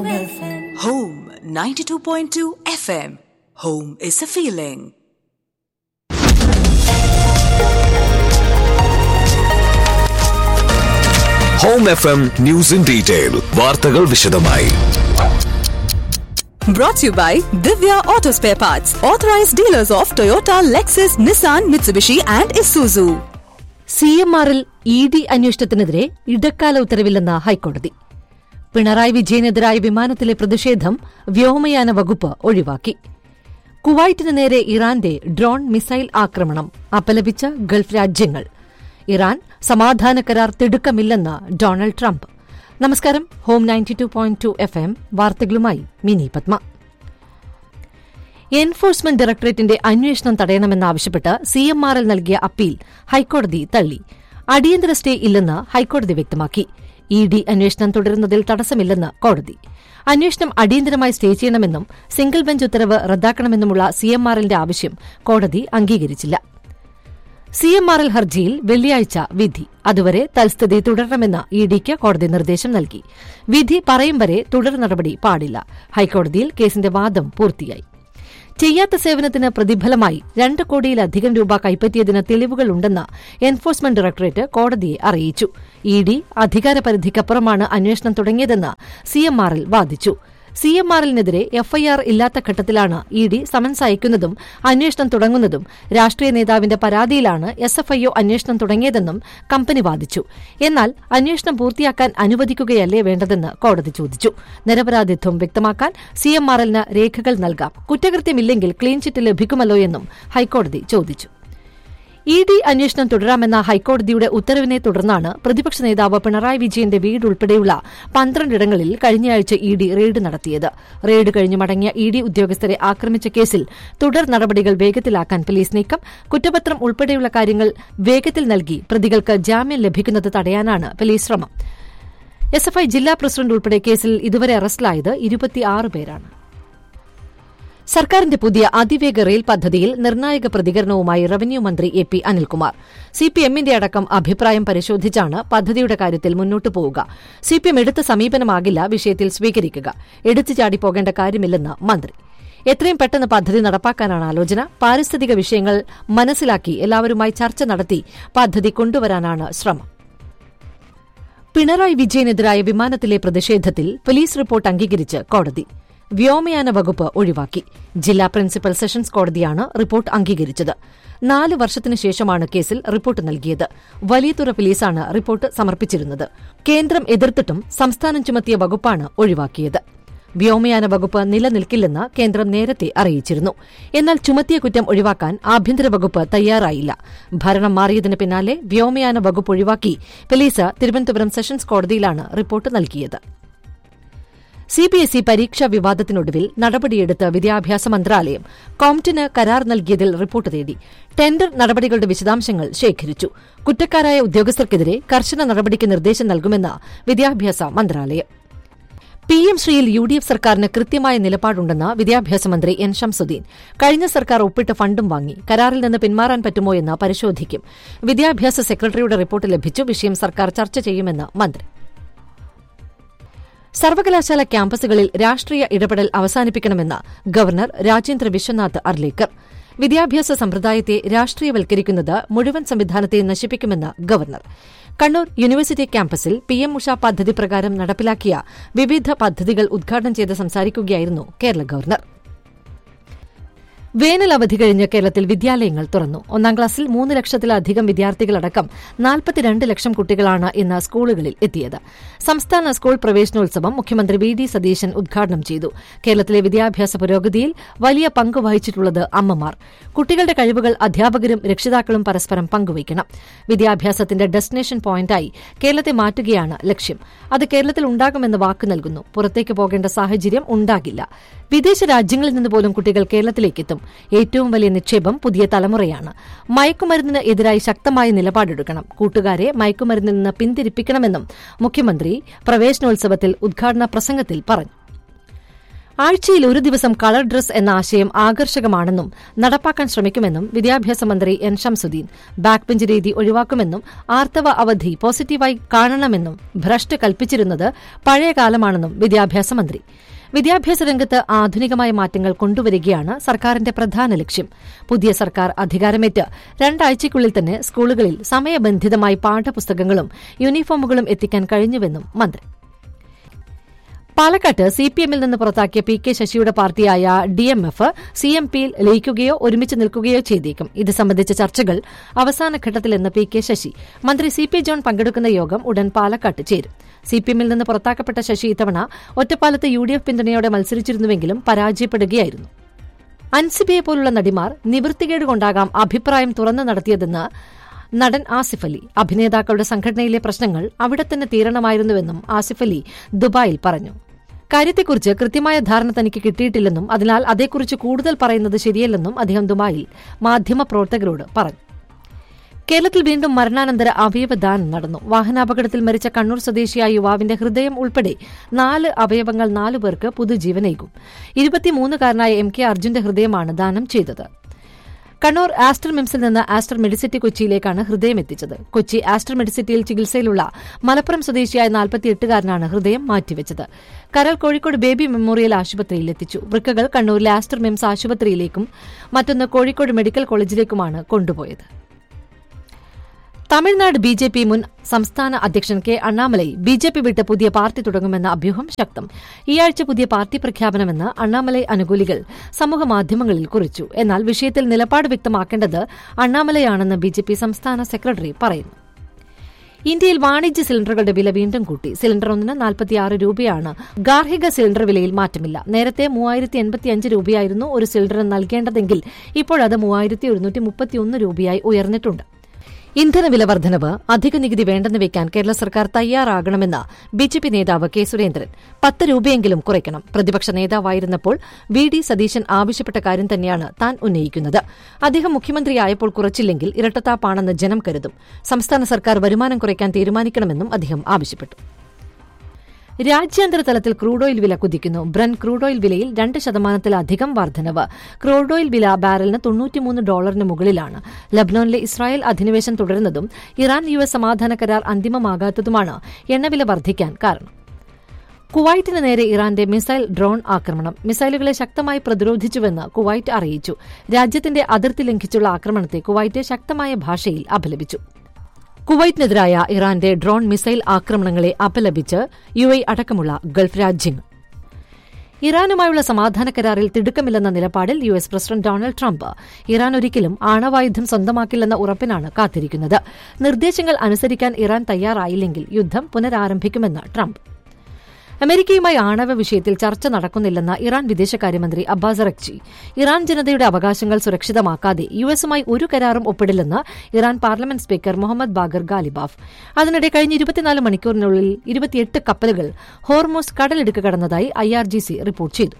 Home 92.2 FM. Home is a feeling. Home F M news in detail വാർത്തകൾ വിശദമായി Brought to you by Divya Auto Spare Parts, authorized dealers of Toyota, Lexus, Nissan, Mitsubishi, and Isuzu. C M ആറിൽ E D അന്വേഷണത്തിനെതിരെ ഇടക്കാല ഉത്തരവില്ലെന്ന് ഹൈക്കോടതി പിണറായി വിജയനെതിരായ വിമാനത്തിലെ പ്രതിഷേധം വ്യോമയാന വകുപ്പ് ഒഴിവാക്കി കുവൈറ്റിന് നേരെ ഇറാന്റെ ഡ്രോൺ മിസൈൽ ആക്രമണം അപലപിച്ച ഗൾഫ് രാജ്യങ്ങൾ ഇറാൻ സമാധാന കരാർ തിടുക്കമില്ലെന്ന് ഡൊണാൾഡ് ട്രംപ് നമസ്കാരം Home ninety two point two F M വാർത്തകളുമായി മിനി പത്മ എൻഫോഴ്സ്മെന്റ് ഡയറക്ടറേറ്റിന്റെ അന്വേഷണം തടയണമെന്നാവശ്യപ്പെട്ട് സി എം ആർ എൽ നൽകിയ അപ്പീൽ ഹൈക്കോടതി തള്ളി അടിയന്തര സ്റ്റേ ഇല്ലെന്ന് ഹൈക്കോടതി വ്യക്തമാക്കി ഇ ഡി അന്വേഷണം തുടരുന്നതിൽ തടസ്സമില്ലെന്ന് കോടതി അന്വേഷണം അടിയന്തരമായി സ്റ്റേ ചെയ്യണമെന്നും സിംഗിൾ ബെഞ്ച് ഉത്തരവ് റദ്ദാക്കണമെന്നുമുള്ള സി എം ആർ എല്ലിന്റെ ആവശ്യം കോടതി അംഗീകരിച്ചില്ല സി എം ആർ എൽ ഹർജിയിൽ വെള്ളിയാഴ്ച വിധി അതുവരെ തൽസ്ഥിതി തുടരണമെന്ന് ഇ ഡിക്ക് കോടതി നിർദ്ദേശം നൽകി വിധി പറയും വരെ തുടർ നടപടി പാടില്ല ഹൈക്കോടതിയിൽ കേസിന്റെ വാദം പൂർത്തിയായി ചെയ്യാത്ത സേവനത്തിന് പ്രതിഫലമായി രണ്ട് കോടിയിലധികം രൂപ കൈപ്പറ്റിയതിന് തെളിവുകളുണ്ടെന്ന് എൻഫോഴ്സ്മെന്റ് ഡയറക്ടറേറ്റ് കോടതിയെ അറിയിച്ചു ഇ ഡി അധികാരപരിധിക്കപ്പുറമാണ് അന്വേഷണം തുടങ്ങിയതെന്ന് സി എം ആർ എൽ വാദിച്ചു സി എം ആർ എല്ലിനെതിരെ എഫ്ഐആർ ഇല്ലാത്ത ഘട്ടത്തിലാണ് ഇ ഡി സമൻസ് അയക്കുന്നതും അന്വേഷണം തുടങ്ങുന്നതും രാഷ്ട്രീയ നേതാവിന്റെ പരാതിയിലാണ് എസ് എഫ് ഐഒ അന്വേഷണം തുടങ്ങിയതെന്നും കമ്പനി വാദിച്ചു എന്നാൽ അന്വേഷണം പൂർത്തിയാക്കാൻ അനുവദിക്കുകയല്ലേ വേണ്ടതെന്ന് കോടതി ചോദിച്ചു നിരപരാധിത്വം വ്യക്തമാക്കാൻ സി എം ആർ എല്ലിന് രേഖകൾ നൽകാം കുറ്റകൃത്യമില്ലെങ്കിൽ ക്ലീൻ ചിറ്റ് ലഭിക്കുമല്ലോ എന്നും ഹൈക്കോടതി ചോദിച്ചു ഇ ഡി അന്വേഷണം തുടരാമെന്ന ഹൈക്കോടതിയുടെ ഉത്തരവിനെ തുടർന്നാണ് പ്രതിപക്ഷ നേതാവ് പിണറായി വിജയന്റെ വീട് ഉൾപ്പെടെയുള്ള പന്ത്രണ്ടിടങ്ങളിൽ കഴിഞ്ഞയാഴ്ച ഇ ഡി റെയ്ഡ് നടത്തിയത് റെയ്ഡ് കഴിഞ്ഞ് മടങ്ങിയ ഇ ഡി ഉദ്യോഗസ്ഥരെ ആക്രമിച്ച കേസിൽ തുടർ നടപടികൾ വേഗത്തിലാക്കാൻ പോലീസ് നീക്കം കുറ്റപത്രം ഉൾപ്പെടെയുള്ള കാര്യങ്ങൾ വേഗത്തിൽ നൽകി പ്രതികൾക്ക് ജാമ്യം ലഭിക്കുന്നത് തടയാനാണ് പോലീസ് ശ്രമം എസ് എഫ് ഐ ജില്ലാ പ്രസിഡന്റ് ഉൾപ്പെടെ കേസിൽ ഇതുവരെ അറസ്റ്റിലായത് ഇരുപത്തിയാറ് പേരാണ് സർക്കാരിന്റെ പുതിയ അതിവേഗ റെയിൽ പദ്ധതിയിൽ നിർണായക പ്രതികരണവുമായി റവന്യൂ മന്ത്രി എ പി അനിൽകുമാർ സിപിഎമ്മിന്റെ അടക്കം അഭിപ്രായം പരിശോധിച്ചാണ് പദ്ധതിയുടെ കാര്യത്തിൽ മുന്നോട്ടു പോവുക സിപിഎം എടുത്ത സമീപനമാകില്ല വിഷയത്തിൽ സ്വീകരിക്കുക എടുത്തു ചാടിപ്പോകേണ്ട കാര്യമില്ലെന്ന് മന്ത്രി എത്രയും പെട്ടെന്ന് പദ്ധതി നടപ്പാക്കാനാണ് ആലോചന പാരിസ്ഥിതിക വിഷയങ്ങൾ മനസ്സിലാക്കി എല്ലാവരുമായി ചർച്ച നടത്തി പദ്ധതി കൊണ്ടുവരാനാണ് ശ്രമം പിണറായി വിജയനെതിരായ വിമാനത്തിലെ പ്രതിഷേധത്തിൽ പോലീസ് റിപ്പോർട്ട് അംഗീകരിച്ച് കോടതി വ്യോമയാന വകുപ്പ് ഒഴിവാക്കി ജില്ലാ പ്രിൻസിപ്പൽ സെഷൻസ് കോടതിയാണ് റിപ്പോർട്ട് അംഗീകരിച്ചത് നാല് വർഷത്തിനു ശേഷമാണ് കേസിൽ റിപ്പോർട്ട് നൽകിയത് വലിയതുറ പോലീസാണ് റിപ്പോർട്ട് സമർപ്പിച്ചിരുന്നത് കേന്ദ്രം എതിർത്തിട്ടും സംസ്ഥാനം ചുമത്തിയ വകുപ്പാണ് ഒഴിവാക്കിയത് വ്യോമയാന വകുപ്പ് നിലനിൽക്കില്ലെന്ന് കേന്ദ്രം നേരത്തെ അറിയിച്ചിരുന്നു എന്നാൽ ചുമത്തിയ കുറ്റം ഒഴിവാക്കാൻ ആഭ്യന്തര വകുപ്പ് തയ്യാറായില്ല ഭരണം മാറിയതിന് പിന്നാലെ വ്യോമയാന വകുപ്പ് ഒഴിവാക്കി പോലീസ് തിരുവനന്തപുരം സെഷൻസ് കോടതിയിലാണ് റിപ്പോർട്ട് നൽകിയത് സിബിഎസ്ഇ പരീക്ഷാ വിവാദത്തിനൊടുവിൽ നടപടിയെടുത്ത വിദ്യാഭ്യാസ മന്ത്രാലയം കോംറ്റിന് കരാർ നൽകിയതിൽ റിപ്പോർട്ട് തേടി ടെൻഡർ നടപടികളുടെ വിശദാംശങ്ങൾ ശേഖരിച്ചു കുറ്റക്കാരായ ഉദ്യോഗസ്ഥർക്കെതിരെ കർശന നടപടിക്ക് നിർദ്ദേശം നൽകുമെന്ന് വിദ്യാഭ്യാസ മന്ത്രാലയം പി എം ശ്രീയിൽ യു ഡി എഫ് സർക്കാരിന് കൃത്യമായ നിലപാടുണ്ടെന്ന് വിദ്യാഭ്യാസ മന്ത്രി എൻ ഷംസുദ്ദീൻ കഴിഞ്ഞ സർക്കാർ ഒപ്പിട്ട ഫണ്ടും വാങ്ങി കരാറിൽ നിന്ന് പിന്മാറാൻ പറ്റുമോ എന്ന് പരിശോധിക്കും വിദ്യാഭ്യാസ സെക്രട്ടറിയുടെ റിപ്പോർട്ട് ലഭിച്ചു വിഷയം സർക്കാർ ചർച്ച ചെയ്യുമെന്ന് മന്ത്രി സർവകലാശാല ക്യാമ്പസുകളിൽ രാഷ്ട്രീയ ഇടപെടൽ അവസാനിപ്പിക്കണമെന്ന് ഗവർണർ രാജേന്ദ്ര വിശ്വനാഥ് അർലേക്കർ വിദ്യാഭ്യാസ സമ്പ്രദായത്തെ രാഷ്ട്രീയവൽക്കരിക്കുന്നത് മുഴുവൻ സംവിധാനത്തെ നശിപ്പിക്കുമെന്ന് ഗവർണർ കണ്ണൂർ യൂണിവേഴ്സിറ്റി ക്യാമ്പസിൽ പി എം ഉഷ പദ്ധതി പ്രകാരം നടപ്പിലാക്കിയ വിവിധ പദ്ധതികൾ ഉദ്ഘാടനം ചെയ്ത് സംസാരിക്കുകയായിരുന്നു കേരള ഗവർണർ വേനൽ അവധി കഴിഞ്ഞ് കേരളത്തിൽ വിദ്യാലയങ്ങൾ തുറന്നു ഒന്നാം ക്ലാസ്സിൽ മൂന്ന് ലക്ഷത്തിലധികം വിദ്യാർത്ഥികളടക്കം നാൽപ്പത്തിരണ്ട് ലക്ഷം കുട്ടികളാണ് ഇന്ന് സ്കൂളുകളിൽ എത്തിയത് സംസ്ഥാന സ്കൂൾ പ്രവേശനോത്സവം മുഖ്യമന്ത്രി വി ഡി സതീശൻ ഉദ്ഘാടനം ചെയ്തു കേരളത്തിലെ വിദ്യാഭ്യാസ പുരോഗതിയിൽ വലിയ പങ്ക് വഹിച്ചിട്ടുള്ളത് അമ്മമാർ കുട്ടികളുടെ കഴിവുകൾ അധ്യാപകരും രക്ഷിതാക്കളും പരസ്പരം പങ്കുവയ്ക്കണം വിദ്യാഭ്യാസത്തിന്റെ ഡെസ്റ്റിനേഷൻ പോയിന്റായി കേരളത്തെ മാറ്റുകയാണ് ലക്ഷ്യം അത് കേരളത്തിൽ ഉണ്ടാകുമെന്ന് വാക്കു നൽകുന്നു പുറത്തേക്ക് പോകേണ്ട സാഹചര്യം ഉണ്ടാകില്ല വിദേശ രാജ്യങ്ങളിൽ നിന്ന് പോലും കുട്ടികൾ കേരളത്തിലേക്കെത്തും ഏറ്റവും വലിയ നിക്ഷേപം പുതിയ തലമുറയാണ് മയക്കുമരുന്നിന് എതിരായി ശക്തമായ നിലപാടെടുക്കണം കൂട്ടുകാരെ മയക്കുമരുന്നിൽ നിന്ന് പിന്തിരിപ്പിക്കണമെന്നും മുഖ്യമന്ത്രി പ്രവേശനോത്സവത്തിൽ ഉദ്ഘാടന പ്രസംഗത്തിൽ പറഞ്ഞു ആഴ്ചയിൽ ഒരു ദിവസം കളർ ഡ്രസ് എന്ന ആശയം ആകർഷകമാണെന്നും നടപ്പാക്കാൻ ശ്രമിക്കുമെന്നും വിദ്യാഭ്യാസ മന്ത്രി എൻ ഷംസുദ്ദീൻ ബാക്ക് ബെഞ്ച് രീതി ഒഴിവാക്കുമെന്നും ആർത്തവ അവധി പോസിറ്റീവായി കാണണമെന്നും ഭ്രഷ്ട് കൽപ്പിച്ചിരുന്നത് പഴയ കാലമാണെന്നും വിദ്യാഭ്യാസ മന്ത്രി വിദ്യാഭ്യാസ രംഗത്ത് ആധുനികമായ മാറ്റങ്ങൾ കൊണ്ടുവരികയാണ് സർക്കാരിന്റെ പ്രധാന ലക്ഷ്യം പുതിയ സർക്കാർ അധികാരമേറ്റ് രണ്ടാഴ്ചയ്ക്കുള്ളിൽ തന്നെ സ്കൂളുകളിൽ സമയബന്ധിതമായി പാഠപുസ്തകങ്ങളും യൂണിഫോമുകളും എത്തിക്കാൻ കഴിഞ്ഞുവെന്നും മന്ത്രി പാലക്കാട്ട് സി പി എമ്മിൽ നിന്ന് പുറത്താക്കിയ പി കെ ശശിയുടെ പാർട്ടിയായ D M F C M പിയിൽ ലയിക്കുകയോ ഒരുമിച്ച് നിൽക്കുകയോ ചെയ്തേക്കും ഇത് സംബന്ധിച്ച ചർച്ചകൾ അവസാന ഘട്ടത്തിലെന്ന് പി കെ ശശി മന്ത്രി സി പി ജോൺ പങ്കെടുക്കുന്ന യോഗം ഉടൻ പാലക്കാട്ട് ചേരും സി പി എമ്മിൽ നിന്ന് പുറത്താക്കപ്പെട്ട ശശി ഇത്തവണ ഒറ്റപ്പാലത്ത് യു ഡി എഫ് പിന്തുണയോടെ മത്സരിച്ചിരുന്നുവെങ്കിലും പരാജയപ്പെടുകയായിരുന്നു അൻസിബയെ പോലുള്ള നടിമാർ നിവൃത്തികേട് കൊണ്ടാകാം അഭിപ്രായം തുറന്നു നടത്തിയതെന്ന് നടൻ ആസിഫ് അലി അഭിനേതാക്കളുടെ സംഘടനയിലെ പ്രശ്നങ്ങൾ അവിടെ തന്നെ തീരണമായിരുന്നുവെന്നും ആസിഫ് അലി ദുബായിൽ പറഞ്ഞു കാര്യത്തെക്കുറിച്ച് കൃത്യമായ ധാരണ തനിക്ക് കിട്ടിയിട്ടില്ലെന്നും അതിനാൽ അതേക്കുറിച്ച് കൂടുതൽ പറയുന്നത് ശരിയല്ലെന്നും അദ്ദേഹം ദുബായിൽ മാധ്യമപ്രവർത്തകരോട് പറഞ്ഞു കേരളത്തിൽ വീണ്ടും മരണാനന്തര അവയവദാനം നടന്നു വാഹനാപകടത്തിൽ മരിച്ച കണ്ണൂർ സ്വദേശിയായ യുവാവിന്റെ ഹൃദയം ഉൾപ്പെടെ നാല് അവയവങ്ങൾ നാലു പേർക്ക് പുതുജീവനേകും ഇരുപത്തിമൂന്നുകാരനായ എം കെ അർജുന്റെ ഹൃദയമാണ് ദാനം ചെയ്തത് കണ്ണൂർ ആസ്റ്റർ മിംസിൽ നിന്ന് ആസ്റ്റർ മെഡിസിറ്റി കൊച്ചിയിലേക്കാണ് ഹൃദയം എത്തിച്ചത് കൊച്ചി ആസ്റ്റർ മെഡിസിറ്റിയിൽ ചികിത്സയിലുള്ള മലപ്പുറം സ്വദേശിയായ നാൽപ്പത്തിയെട്ടുകാരനാണ് ഹൃദയം മാറ്റിവെച്ചത് കരൾ കോഴിക്കോട് ബേബി മെമ്മോറിയൽ ആശുപത്രിയിൽ എത്തിച്ചു വൃക്കകൾ കണ്ണൂരിലെ ആസ്റ്റർ മിംസ് ആശുപത്രിയിലേക്കും മറ്റൊന്ന് കോഴിക്കോട് മെഡിക്കൽ കോളേജിലേക്കുമാണ് കൊണ്ടുപോയത് തമിഴ്നാട് ബി ജെ പി മുൻ സംസ്ഥാന അധ്യക്ഷൻ K Annamalai B J P വിട്ട് പുതിയ പാർട്ടി തുടങ്ങുമെന്ന അഭ്യൂഹം ശക്തം ഈ ആഴ്ച പുതിയ പാർട്ടി പ്രഖ്യാപനമെന്ന് അണ്ണാമലൈ അനുകൂലികൾ സമൂഹമാധ്യമങ്ങളിൽ കുറിച്ചു എന്നാൽ വിഷയത്തിൽ നിലപാട് വ്യക്തമാക്കേണ്ടത് അണ്ണാമലയാണെന്ന് ബി ജെ പി സംസ്ഥാന സെക്രട്ടറി പറയുന്നു ഇന്ത്യയിൽ വാണിജ്യ സിലിണ്ടറുകളുടെ വില വീണ്ടും കൂട്ടി സിലിണ്ടർ ഒന്നിന് നാൽപ്പത്തിയാറ് രൂപയാണ് ഗാർഹിക സിലിണ്ടർ വിലയിൽ മാറ്റമില്ല നേരത്തെ മൂവായിരത്തി എൺപത്തിയഞ്ച് രൂപയായിരുന്നു ഒരു സിലിണ്ടറിന് നൽകേണ്ടതെങ്കിൽ ഇപ്പോഴത് മൂവായിരത്തി ഒരുന്നൂറ്റി മുപ്പത്തിയൊന്ന് രൂപയായി ഉയർന്നിട്ടുണ്ട് ഇന്ധനവില വർധനവ് അധിക നികുതി വേണ്ടെന്ന് വെക്കാൻ കേരള സർക്കാർ തയ്യാറാകണമെന്ന് ബി ജെ പി നേതാവ് കെ സുരേന്ദ്രൻ പത്ത് രൂപയെങ്കിലും കുറയ്ക്കണം പ്രതിപക്ഷ നേതാവായിരുന്നപ്പോൾ വി ഡി സതീശൻ ആവശ്യപ്പെട്ട കാര്യം തന്നെയാണ് താൻ ഉന്നയിക്കുന്നത് അദ്ദേഹം മുഖ്യമന്ത്രിയായപ്പോൾ കുറച്ചില്ലെങ്കിൽ ഇരട്ടത്താപ്പാണെന്ന് ജനം കരുതും സംസ്ഥാന സർക്കാർ വരുമാനം കുറയ്ക്കാൻ തീരുമാനിക്കണമെന്നും അദ്ദേഹം ആവശ്യപ്പെട്ടു രാജ്യാന്തര തലത്തിൽ ക്രൂഡ് ഓയിൽ വില കുതിക്കുന്നു ബ്രൻ ക്രൂഡ് ഓയിൽ വിലയിൽ രണ്ട് ശതമാനത്തിലധികം വർധനവ് ക്രൂഡ് ഓയിൽ വില ബാരലിന് തൊണ്ണൂറ്റിമൂന്ന് ഡോളറിന് മുകളിലാണ് ലബ്നോനിലെ ഇസ്രായേൽ അധിനിവേശം തുടരുന്നതും ഇറാൻ യു എസ് സമാധാന കരാർ അന്തിമമാകാത്തതുമാണ് എണ്ണവില വർദ്ധിക്കാൻ കാരണം കുവൈറ്റിന് നേരെ ഇറാന്റെ മിസൈൽ ഡ്രോൺ ആക്രമണം മിസൈലുകളെ ശക്തമായി പ്രതിരോധിച്ചുവെന്ന് കുവൈറ്റ് അറിയിച്ചു രാജ്യത്തിന്റെ അതിർത്തി ലംഘിച്ചുള്ള ആക്രമണത്തെ കുവൈറ്റ് ശക്തമായ ഭാഷയിൽ അപലപിച്ചു കുവൈറ്റിനെതിരായ ഇറാന്റെ ഡ്രോൺ മിസൈൽ ആക്രമണങ്ങളെ അപലപിച്ച് യു എ അടക്കമുള്ള ഗൾഫ് രാജ്യങ്ങൾ ഇറാനുമായുള്ള സമാധാന കരാറിൽ തിടുക്കമില്ലെന്ന നിലപാടിൽ U S president Donald Trump Iran ഒരിക്കലും ആണവായുധം സ്വന്തമാക്കില്ലെന്ന ഉറപ്പിനാണ് കാത്തിരിക്കുന്നത് നിർദ്ദേശങ്ങൾ അനുസരിക്കാൻ ഇറാൻ തയ്യാറായില്ലെങ്കിൽ യുദ്ധം പുനരാരംഭിക്കുമെന്ന് ട്രംപ് അമേരിക്കയുമായി ആണവ വിഷയത്തിൽ ചർച്ച നടക്കുന്നില്ലെന്ന ഇറാൻ വിദേശകാര്യമന്ത്രി അബ്ബാസ് അറക്ചി ഇറാൻ ജനതയുടെ അവകാശങ്ങൾ സുരക്ഷിതമാക്കാതെ യു എസുമായി ഒരു കരാറും ഒപ്പിടില്ലെന്ന് Iran parliament speaker Mohammad Bagher Ghalibaf അതിനിടെ കഴിഞ്ഞ ഇരുപത്തിനാല് മണിക്കൂറിനുള്ളിൽ ഇരുപത്തിയെട്ട് കപ്പലുകൾ ഹോർമോസ് കടലിടുക്ക് കടന്നതായി I R G C report ചെയ്തു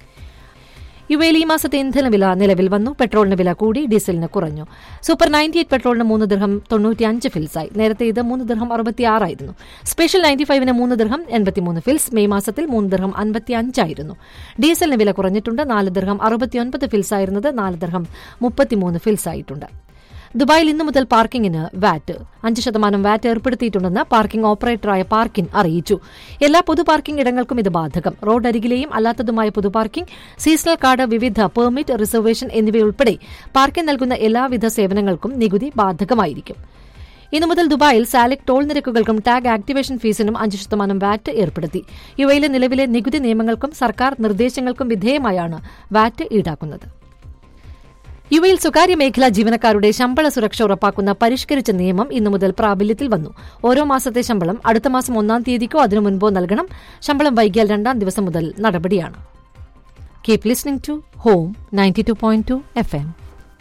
യുഎയിൽ ഈ മാസത്തെ ഇന്ധനവില നിലവിൽ വന്നു പെട്രോളിന് വില കൂടി ഡീസലിന് കുറഞ്ഞു സൂപ്പർ നയൻറ്റി എയ്റ്റ് പെട്രോളിന് മൂന്ന് ദിർഹം തൊണ്ണൂറ്റിയഞ്ച് ഫിൽസായി നേരത്തെ ഇത് മൂന്ന് ദിർഹം അറുപത്തിയാറായിരുന്നു സ്പെഷ്യൽ നയൻറ്റി ഫൈവിന് മൂന്ന് ദിർഹം എൺപത്തിമൂന്ന് ഫിൽസ് മെയ് മാസത്തിൽ മൂന്ന് ദിർഹം അൻപത്തിയഞ്ചായിരുന്നു ഡീസലിന് വില കുറഞ്ഞിട്ടുണ്ട് നാല് ദിർഹം അറുപത്തിയൊൻപത് ഫിൽസായിരുന്നത് നാല് ദിർഹം മുപ്പത്തിമൂന്ന് ഫിൽസായിട്ടുണ്ട് ദുബായിൽ ഇന്നു മുതൽ പാർക്കിംഗിന് വാറ്റ് അഞ്ച് ശതമാനം വാറ്റ് ഏർപ്പെടുത്തിയിട്ടുണ്ടെന്ന് പാർക്കിംഗ് ഓപ്പറേറ്ററായ പാർക്കിൻ അറിയിച്ചു എല്ലാ പൊതു പാർക്കിംഗ് ഇടങ്ങൾക്കും ഇത് ബാധകം റോഡ് അരികിലെയും അല്ലാത്തതുമായ പൊതു പാർക്കിംഗ് സീസണൽ കാർഡ് വിവിധ പെർമിറ്റ് റിസർവേഷൻ എന്നിവയുൾപ്പെടെ പാർക്കിംഗ് നൽകുന്ന എല്ലാവിധ സേവനങ്ങൾക്കും നികുതി ബാധകമായിരിക്കും ഇന്നു മുതൽ ദുബായിൽ സാലിക് ടോൾ നിരക്കുകൾക്കും ടാഗ് ആക്ടിവേഷൻ ഫീസിനും അഞ്ച് ശതമാനം വാറ്റ് ഏർപ്പെടുത്തി യുഎയിലെ നിലവിലെ നികുതി നിയമങ്ങൾക്കും സർക്കാർ നിർദ്ദേശങ്ങൾക്കും വിധേയമായാണ് വാറ്റ് ഈടാക്കുന്നത് യുഎയിൽ സ്വകാര്യ മേഖലാ ജീവനക്കാരുടെ ശമ്പള സുരക്ഷ ഉറപ്പാക്കുന്ന പരിഷ്കരിച്ച നിയമം ഇന്നു മുതൽ പ്രാബല്യത്തിൽ വന്നു ഓരോ മാസത്തെ ശമ്പളം അടുത്ത മാസം ഒന്നാം തീയതിക്കോ അതിനു മുൻപോ നൽകണം ശമ്പളം വൈകിയാൽ രണ്ടാം ദിവസം മുതൽ നടപടിയാണ് keep listening to Home ninety two point two F M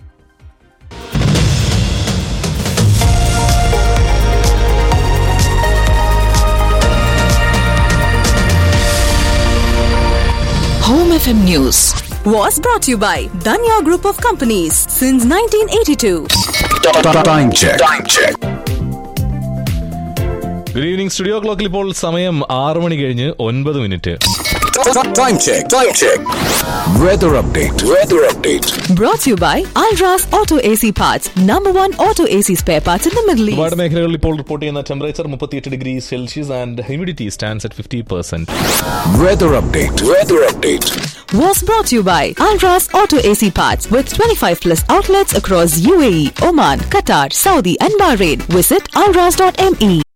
Home FM News. Was brought to you by Danya Group of Companies since 1982. Time check. Time check. Good evening studio ക്ലോക്കിൽ ഇപ്പോൾ സമയം ആറ് മണി കഴിഞ്ഞ് ഒൻപത് minute Time check. Time check. Weather update. Weather update. Brought to you by Alras Auto AC Parts, number one auto AC spare parts in the Middle ഒരുപാട് East. മേഖലകളിൽ ഇപ്പോൾ റിപ്പോർട്ട് ചെയ്യുന്ന ടെമ്പറേച്ചർ മുപ്പത്തിയെട്ട് degree Celsius and humidity stands at fifty percent Weather update. Weather update. Was brought to you by Alras Auto AC Parts with 25 plus outlets across UAE, Oman, Qatar, Saudi, and Bahrain. Visit alras.me.